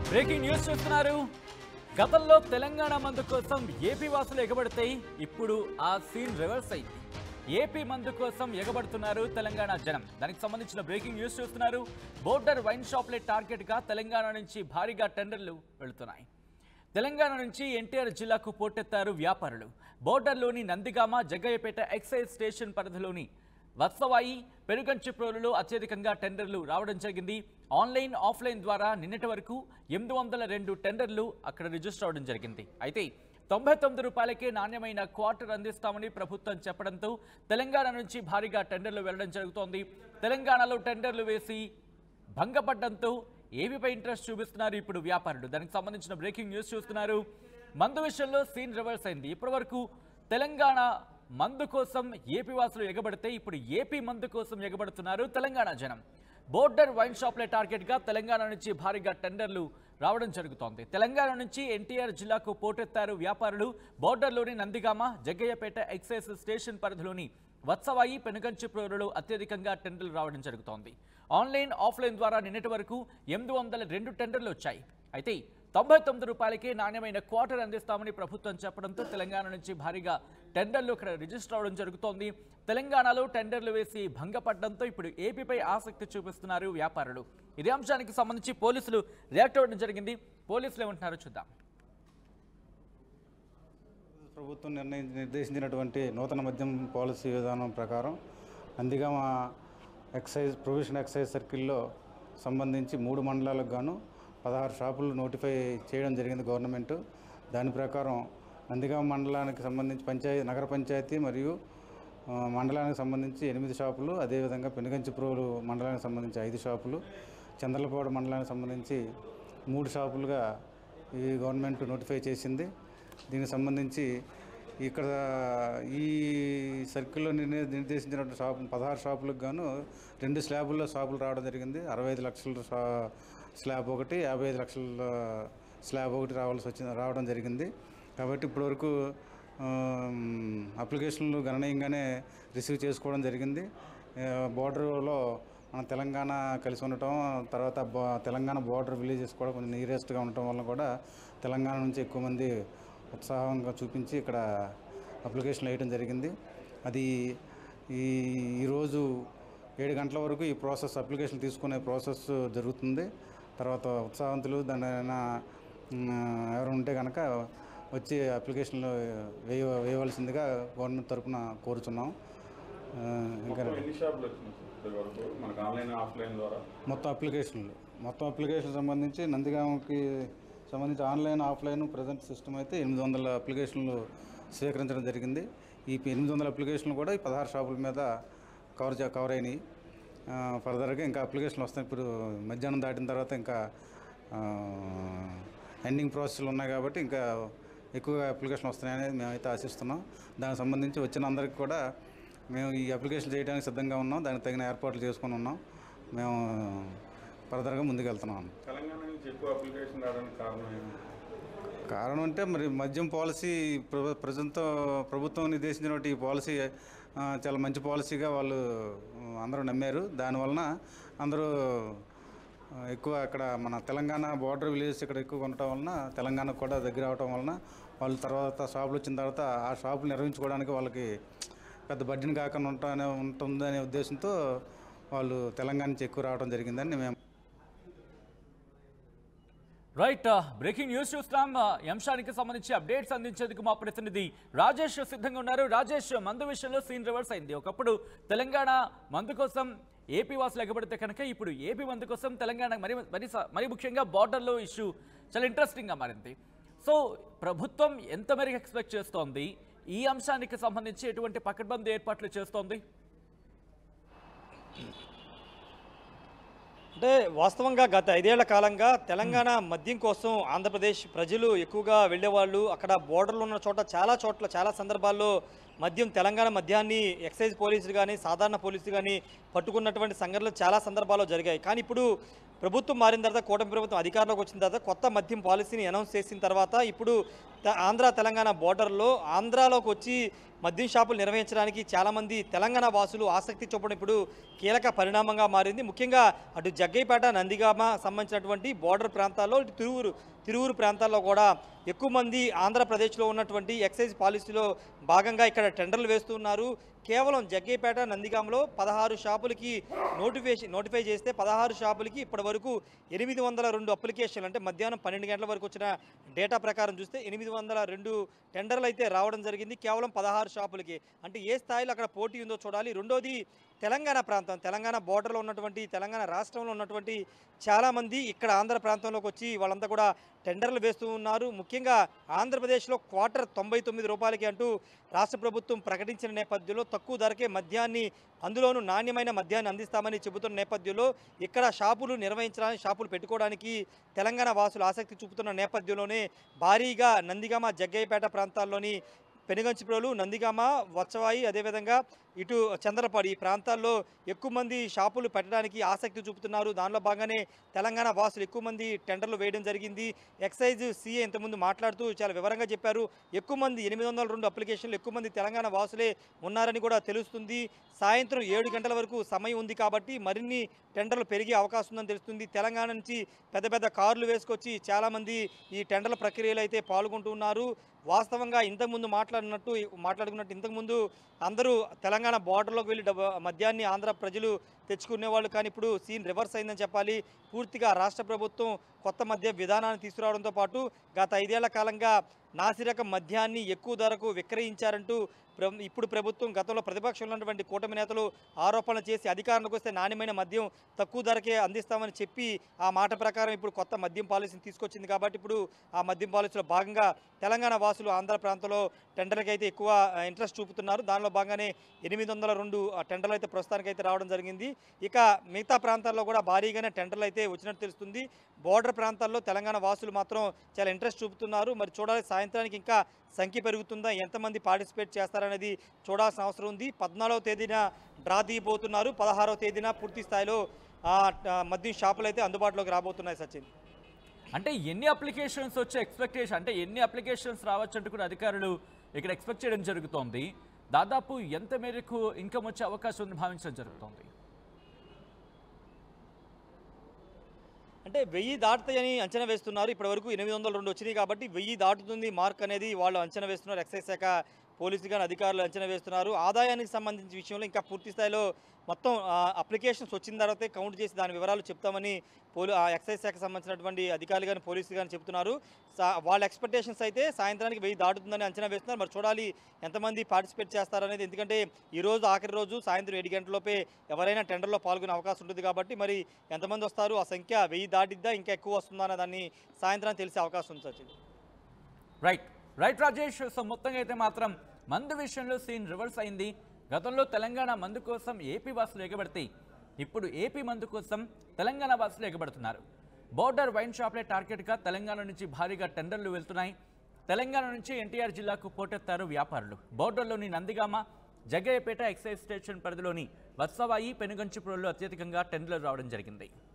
breaking news చూస్తున్నారు గతంలో తెలంగాణ మందు కోసం ఏపీ వాసులు ఎగబడితే ఇప్పుడు ఆ సీన్ రివర్స్ అయింది ఏపీ మందు కోసం ఎగబడుతున్నారు తెలంగాణ జనం దానికి సంబంధించిన బ్రేకింగ్ న్యూస్ చూస్తున్నారు బోర్డర్ వైన్ షాప్లే టార్గెట్ గా తెలంగాణ నుంచి భారీగా టెండర్లు వెళుతున్నాయి తెలంగాణ నుంచి ఎన్టీఆర్ జిల్లాకు పోటెత్తారు వ్యాపారులు బోర్డర్లోని నందిగామ జగ్గయ్యపేట ఎక్సైజ్ స్టేషన్ పరిధిలోని వత్సవాయి పెనుగంచిప్రోలులో అత్యధికంగా టెండర్లు రావడం జరిగింది ఆన్లైన్ ఆఫ్లైన్ ద్వారా నిన్నటి వరకు ఎనిమిది వందల రెండు టెండర్లు అక్కడ రిజిస్టర్ అవడం జరిగింది అయితే తొంభై తొమ్మిది రూపాయలకే నాణ్యమైన క్వార్టర్ అందిస్తామని ప్రభుత్వం చెప్పడంతో తెలంగాణ నుంచి భారీగా టెండర్లు వెళ్లడం జరుగుతోంది తెలంగాణలో టెండర్లు వేసి భంగపడ్డంతో ఏపీపై ఇంట్రెస్ట్ చూపిస్తున్నారు ఇప్పుడు వ్యాపారులు దానికి సంబంధించిన బ్రేకింగ్ న్యూస్ చూస్తున్నారు మందు విషయంలో సీన్ రివర్స్ అయింది ఇప్పటివరకు తెలంగాణ మందు కోసం ఏపీ వాసులు ఎగబడితే ఇప్పుడు ఏపీ మందు కోసం ఎగబడుతున్నారు తెలంగాణ జనం బోర్డర్ వైన్ షాప్లే టార్గెట్గా తెలంగాణ నుంచి భారీగా టెండర్లు రావడం జరుగుతోంది తెలంగాణ నుంచి ఎన్టీఆర్ జిల్లాకు పోటెత్తారు వ్యాపారులు బోర్డర్లోని నందిగామ జగ్గయ్యపేట ఎక్సైజ్ స్టేషన్ పరిధిలోని వత్సవాయి పెనుగంచిప్రోలులో అత్యధికంగా టెండర్లు రావడం జరుగుతోంది ఆన్లైన్ ఆఫ్లైన్ ద్వారా నిన్నటి వరకు ఎనిమిది వందల రెండు టెండర్లు వచ్చాయి అయితే తొంభై తొమ్మిది రూపాయలకే నాణ్యమైన క్వార్టర్ అందిస్తామని ప్రభుత్వం చెప్పడంతో తెలంగాణ నుంచి భారీగా టెండర్లు ఇక్కడ రిజిస్టర్ అవడం జరుగుతోంది తెలంగాణలో టెండర్లు వేసి భంగపడడంతో ఇప్పుడు ఏపీపై ఆసక్తి చూపిస్తున్నారు వ్యాపారులు ఇదే అంశానికి సంబంధించి పోలీసులు రియాక్ట్ అవ్వడం జరిగింది పోలీసులు ఏమంటున్నారో చూద్దాం ప్రభుత్వం నిర్ణయి నిర్దేశించినటువంటి నూతన మద్యం పాలసీ విధానం ప్రకారం నందిగామ ఎక్సైజ్ ప్రొవిషన్ ఎక్సైజ్ సర్కిల్లో సంబంధించి మూడు మండలాలకు గాను పదహారు షాపులు నోటిఫై చేయడం జరిగింది గవర్నమెంట్ దాని ప్రకారం నందిగామ మండలానికి సంబంధించి పంచాయతీ నగర పంచాయతీ మరియు ఆ, మండలానికి సంబంధించి ఎనిమిది షాపులు అదేవిధంగా పెనుగంచిప్రోలు మండలానికి సంబంధించి ఐదు షాపులు చంద్రలపాడు మండలానికి సంబంధించి మూడు షాపులుగా ఈ గవర్నమెంట్ నోటిఫై చేసింది దీనికి సంబంధించి ఇక్కడ ఈ సర్కిల్లో నిర్ణయ నిర్దేశించిన షాపు పదహారు షాపులకు గాను రెండు స్లాబుల్లో షాపులు రావడం జరిగింది అరవై ఐదు లక్షల షా స్లాబ్ ఒకటి యాభై ఐదు లక్షల స్లాబ్ ఒకటి రావాల్సి వచ్చింది రావడం జరిగింది కాబట్టి ఇప్పటివరకు ఆమ్, అప్లికేషన్లు గణనీయంగానే రిసీవ్ చేసుకోవడం జరిగింది ఆ, బోర్డర్లో మన తెలంగాణ కలిసి ఉండటం తర్వాత బా- తెలంగాణ బోర్డర్ విలేజెస్ కూడా కొంచెం నియరెస్ట్గా ఉండటం వల్ల కూడా తెలంగాణ నుంచి ఎక్కువ మంది ఉత్సాహంగా చూపించి ఇక్కడ అప్లికేషన్లు వేయడం జరిగింది అది ఈ ఈరోజు ఏడు గంటల వరకు ఈ ప్రాసెస్ అప్లికేషన్ తీసుకునే ప్రాసెస్ జరుగుతుంది తర్వాత ఉత్సాహవంతులు దాని ఎవరు ఉంటే కనుక వచ్చి అప్లికేషన్లు వేయ వేయవలసిందిగా గవర్నమెంట్ తరపున కోరుచున్నాం ఆ, ఇంకా మొత్తం ఎన్ని షాపులు వచ్చినాయి సార్ ఇప్పటి వరకు మనకు ఆన్లైన్ ఆఫ్లైన్ ద్వారా మొత్తం అప్లికేషన్లు మొత్తం అప్లికేషన్ సంబంధించి నందిగామకి సంబంధించి ఆన్లైన్ ఆఫ్లైన్ ప్రజెంట్ సిస్టమ్ అయితే ఎనిమిది వందల అప్లికేషన్లు స్వీకరించడం జరిగింది ఈ ఎనిమిది వందల అప్లికేషన్లు కూడా ఈ పదహారు షాపుల మీద కవర్ చే కవర్ అయినాయి ఆ, ఫర్దర్గా ఇంకా అప్లికేషన్లు వస్తాయి ఇప్పుడు మధ్యాహ్నం దాటిన తర్వాత ఇంకా ఎండింగ్ ప్రాసెస్లు ఉన్నాయి కాబట్టి ఇంకా ఎక్కువగా అప్లికేషన్ వస్తున్నాయని మేమైతే ఆశిస్తున్నాం దానికి సంబంధించి వచ్చిన అందరికీ కూడా మేము ఈ అప్లికేషన్ చేయడానికి సిద్ధంగా ఉన్నాం దానికి తగిన ఏర్పాట్లు చేసుకొని ఉన్నాం మేము ఫర్దర్గా ముందుకెళ్తున్నాం తెలంగాణ నుంచి ఎక్కువ అప్లికేషన్ రావడానికి కారణం ఏంటి కారణం అంటే మరి మద్యం పాలసీ ప్ర- ప్రజెంట్ ప్రభుత్వం నిర్దేశించినటువంటి ఈ పాలసీ ఆ, చాలా మంచి పాలసీగా వాళ్ళు ఆ, అందరూ నమ్మారు దానివలన అందరూ ఆ, ఎక్కువ అక్కడ మన తెలంగాణ బార్డర్ విలేజెస్ ఇక్కడ ఎక్కువ ఉండటం వలన తెలంగాణకు కూడా దగ్గర అవటం వలన వాళ్ళు తర్వాత షాపులు వచ్చిన తర్వాత ఆ షాపులు నిర్వహించుకోవడానికి వాళ్ళకి పెద్ద బడ్జెట్ కాకుండా ఉంటానే ఉంటుందనే ఉద్దేశంతో వాళ్ళు తెలంగాణ నుంచి ఎక్కువ రావడం జరిగిందని మేము రైట్ బ్రేకింగ్ న్యూస్ చూస్తున్నాం ఆ, ఈ అంశానికి సంబంధించి అప్డేట్స్ అందించేందుకు మా ప్రతినిధి రాజేష్ సిద్ధంగా ఉన్నారు రాజేష్ మందు విషయంలో సీన్ రివర్స్ అయింది ఒకప్పుడు తెలంగాణ మందు కోసం ఏపీ వాసులు ఎగబడితే కనుక ఇప్పుడు ఏపీ మందు కోసం తెలంగాణ మరి మరి స- మరి ముఖ్యంగా బార్డర్లో ఇష్యూ చాలా ఇంట్రెస్టింగ్గా మారింది సో ప్రభుత్వం ఎంత మేరకు ఎక్స్పెక్ట్ చేస్తోంది ఈ అంశానికి సంబంధించి ఎటువంటి పకడ్బందీ ఏర్పాట్లు చేస్తోంది అంటే వాస్తవంగా గత ఐదేళ్ల కాలంగా తెలంగాణ మద్యం కోసం ఆంధ్రప్రదేశ్ ప్రజలు ఎక్కువగా వెళ్ళేవాళ్ళు అక్కడ బోర్డర్లు ఉన్న చోట చాలా చోట్ల చాలా సందర్భాల్లో మద్యం తెలంగాణ మద్యాన్ని ఎక్సైజ్ పోలీసులు కానీ సాధారణ పోలీసులు కానీ పట్టుకున్నటువంటి సంఘటనలు చాలా సందర్భాల్లో జరిగాయి కానీ ఇప్పుడు ప్రభుత్వం మారిన తర్వాత కూటమి ప్రభుత్వం అధికారంలోకి వచ్చిన తర్వాత కొత్త మద్యం పాలసీని అనౌన్స్ చేసిన తర్వాత ఇప్పుడు త- ఆంధ్ర తెలంగాణ బోర్డర్లో ఆంధ్రాలోకి వచ్చి మద్యం షాపులు నిర్వహించడానికి చాలామంది తెలంగాణ వాసులు ఆసక్తి చూపడం ఇప్పుడు కీలక పరిణామంగా మారింది ముఖ్యంగా అటు జగ్గైపేట నందిగామ సంబంధించినటువంటి బోర్డర్ ప్రాంతాల్లో ఇటు తిరువురు తిరువురు ప్రాంతాల్లో కూడా ఎక్కువ మంది ఆంధ్రప్రదేశ్లో ఉన్నటువంటి ఎక్సైజ్ పాలసీలో భాగంగా ఇక్కడ టెండర్లు వేస్తున్నారు కేవలం జగ్గైపేట నందిగామలో పదహారు షాపులకి నోటిఫికేషన్ నోటిఫై చేస్తే పదహారు షాపులకి ఇప్పటి వరకు ఎనిమిది వందల రెండు అప్లికేషన్లు అంటే మధ్యాహ్నం పన్నెండు గంటల వరకు వచ్చిన డేటా ప్రకారం చూస్తే ఎనిమిది వందల రెండు టెండర్లు అయితే రావడం జరిగింది కేవలం పదహారు షాపులకి అంటే ఏ స్థాయిలో అక్కడ పోటీ ఉందో చూడాలి రెండోది తెలంగాణ ప్రాంతం తెలంగాణ బోర్డర్లో ఉన్నటువంటి తెలంగాణ రాష్ట్రంలో ఉన్నటువంటి చాలామంది ఇక్కడ ఆంధ్ర ప్రాంతంలోకి వచ్చి వాళ్ళంతా కూడా టెండర్లు వేస్తూ ఉన్నారు ముఖ్యంగా ఆంధ్రప్రదేశ్లో క్వార్టర్ తొంభై తొమ్మిది రూపాయలకి అంటూ రాష్ట్ర ప్రభుత్వం ప్రకటించిన నేపథ్యంలో తక్కువ ధరకే మద్యాన్ని అందులోనూ నాణ్యమైన మద్యాన్ని అందిస్తామని చెబుతున్న నేపథ్యంలో ఇక్కడ షాపులు నిర్వహించడానికి షాపులు పెట్టుకోవడానికి తెలంగాణ వాసులు ఆసక్తి చూపుతున్న నేపథ్యంలోనే భారీగా నందిగామ జగ్గయ్యపేట ప్రాంతాల్లోని పెనుగంచిప్రోలు నందిగామ వత్సవాయి అదేవిధంగా ఇటు చంద్రపాడు ఈ ప్రాంతాల్లో ఎక్కువ మంది షాపులు పెట్టడానికి ఆసక్తి చూపుతున్నారు దానిలో భాగంగానే తెలంగాణ వాసులు ఎక్కువ మంది టెండర్లు వేయడం జరిగింది ఎక్సైజ్ సీఏ ఇంతకుముందు మాట్లాడుతూ చాలా వివరంగా చెప్పారు ఎక్కువ మంది ఎనిమిది వందల రెండు అప్లికేషన్లు ఎక్కువ మంది తెలంగాణ వాసులే ఉన్నారని కూడా తెలుస్తుంది సాయంత్రం ఏడు గంటల వరకు సమయం ఉంది కాబట్టి మరిన్ని టెండర్లు పెరిగే అవకాశం ఉందని తెలుస్తుంది తెలంగాణ నుంచి పెద్ద పెద్ద కార్లు వేసుకొచ్చి చాలామంది ఈ టెండర్ల ప్రక్రియలో అయితే పాల్గొంటున్నారు వాస్తవంగా ఇంతకుముందు మాట్లాడినట్టు మాట్లాడుకున్నట్టు ఇంతకుముందు అందరూ తెలంగాణ బార్డర్లోకి వెళ్ళి డబ్బ మద్యాన్ని ఆంధ్ర ప్రజలు తెచ్చుకునేవాళ్ళు కానీ ఇప్పుడు సీన్ రివర్స్ అయిందని చెప్పాలి పూర్తిగా రాష్ట్ర ప్రభుత్వం కొత్త మద్య విధానాన్ని తీసుకురావడంతో పాటు గత ఐదేళ్ల కాలంగా నాసిరకం మద్యాన్ని ఎక్కువ ధరకు విక్రయించారంటూ ప్ర- ఇప్పుడు ప్రభుత్వం గతంలో ప్రతిపక్షంలో ఉన్నటువంటి కూటమి నేతలు ఆరోపణలు చేసి అధికారంలోకి వస్తే నాణ్యమైన మద్యం తక్కువ ధరకే అందిస్తామని చెప్పి ఆ మాట ప్రకారం ఇప్పుడు కొత్త మద్యం పాలసీని తీసుకొచ్చింది కాబట్టి ఇప్పుడు ఆ మద్యం పాలసీలో భాగంగా తెలంగాణ వాసులు ఆంధ్ర ప్రాంతంలో టెండర్కి అయితే ఎక్కువ ఆ, ఇంట్రెస్ట్ చూపుతున్నారు దానిలో భాగంగానే ఎనిమిది వందల రెండు ఆ, టెండర్లు అయితే ప్రస్తుతానికి అయితే రావడం జరిగింది ఇక మిగతా ప్రాంతాల్లో కూడా భారీగానే టెండర్లు అయితే వచ్చినట్టు తెలుస్తుంది బోర్డర్ ప్రాంతాల్లో తెలంగాణ వాసులు మాత్రం చాలా ఇంట్రెస్ట్ చూపుతున్నారు మరి చూడాలి సాయంత్రానికి ఇంకా సంఖ్య పెరుగుతుందా ఎంతమంది పార్టిసిపేట్ చేస్తారనేది చూడాల్సిన అవసరం ఉంది పద్నాలుగవ తేదీన డ్రా తీయబోతున్నారు పదహారవ తేదీన పూర్తి స్థాయిలో ఆ, ఆ, మద్యం షాపులు అయితే అందుబాటులోకి రాబోతున్నాయి సచిన్ అంటే ఎన్ని అప్లికేషన్స్ వచ్చే ఎక్స్పెక్టేషన్ అంటే ఎన్ని అప్లికేషన్స్ రావచ్చు అంటూ కూడా అధికారులు ఇక్కడ ఎక్స్పెక్ట్ చేయడం జరుగుతోంది దాదాపు ఎంత మేరకు ఇన్కమ్ వచ్చే అవకాశం ఉందని భావించడం జరుగుతోంది అంటే వెయ్యి దాటుతాయని అంచనా వేస్తున్నారు ఇప్పటి వరకు ఎనిమిది వందల రెండు వచ్చినాయి కాబట్టి వెయ్యి దాటుతుంది మార్క్ అనేది వాళ్ళు అంచనా వేస్తున్నారు ఎక్సైజ్ శాఖ పోలీసులు కానీ అధికారులు అంచనా వేస్తున్నారు ఆదాయానికి సంబంధించిన విషయంలో ఇంకా పూర్తి స్థాయిలో మొత్తం అప్లికేషన్స్ వచ్చిన తర్వాతే కౌంట్ చేసి దాని వివరాలు చెప్తామని పోలీ ఆ ఎక్సైజ్ శాఖకు సంబంధించినటువంటి అధికారులు కానీ పోలీసులు కానీ చెప్తున్నారు సా- వాళ్ళ ఎక్స్పెక్టేషన్స్ అయితే సాయంత్రానికి వెయ్యి దాటుతుందని అంచనా వేస్తున్నారు మరి చూడాలి ఎంతమంది పార్టిసిపేట్ చేస్తారనేది ఎందుకంటే ఈ రోజు ఆఖరి రోజు సాయంత్రం ఏడు గంటలలోపే ఎవరైనా టెండర్లో పాల్గొనే అవకాశం ఉంటుంది కాబట్టి మరి ఎంతమంది వస్తారు ఆ సంఖ్య వెయ్యి దాటిద్దా ఇంకా ఎక్కువ వస్తుందా అనే దాన్ని సాయంత్రం తెలిసే అవకాశం ఉంది Sachin right right Rajesh so మొత్తంగా అయితే మాత్రం మందు విషయంలో సీన్ రివర్స్ అయింది గతంలో తెలంగాణ మందు కోసం ఏపీ వాసులు ఎగబడితే ఇప్పుడు ఏపీ మందు కోసం తెలంగాణ వాసులు ఎగబడుతున్నారు బోర్డర్ వైన్ షాప్లే టార్గెట్గా తెలంగాణ నుంచి భారీగా టెండర్లు వెళ్తున్నాయి తెలంగాణ నుంచి ఎన్టీఆర్ జిల్లాకు పోటెత్తారు వ్యాపారులు బోర్డర్లోని నందిగామ జగ్గయ్యపేట ఎక్సైజ్ స్టేషన్ పరిధిలోని వత్సవాయి పెనుగంచిపురంలో అత్యధికంగా టెండర్లు రావడం జరిగింది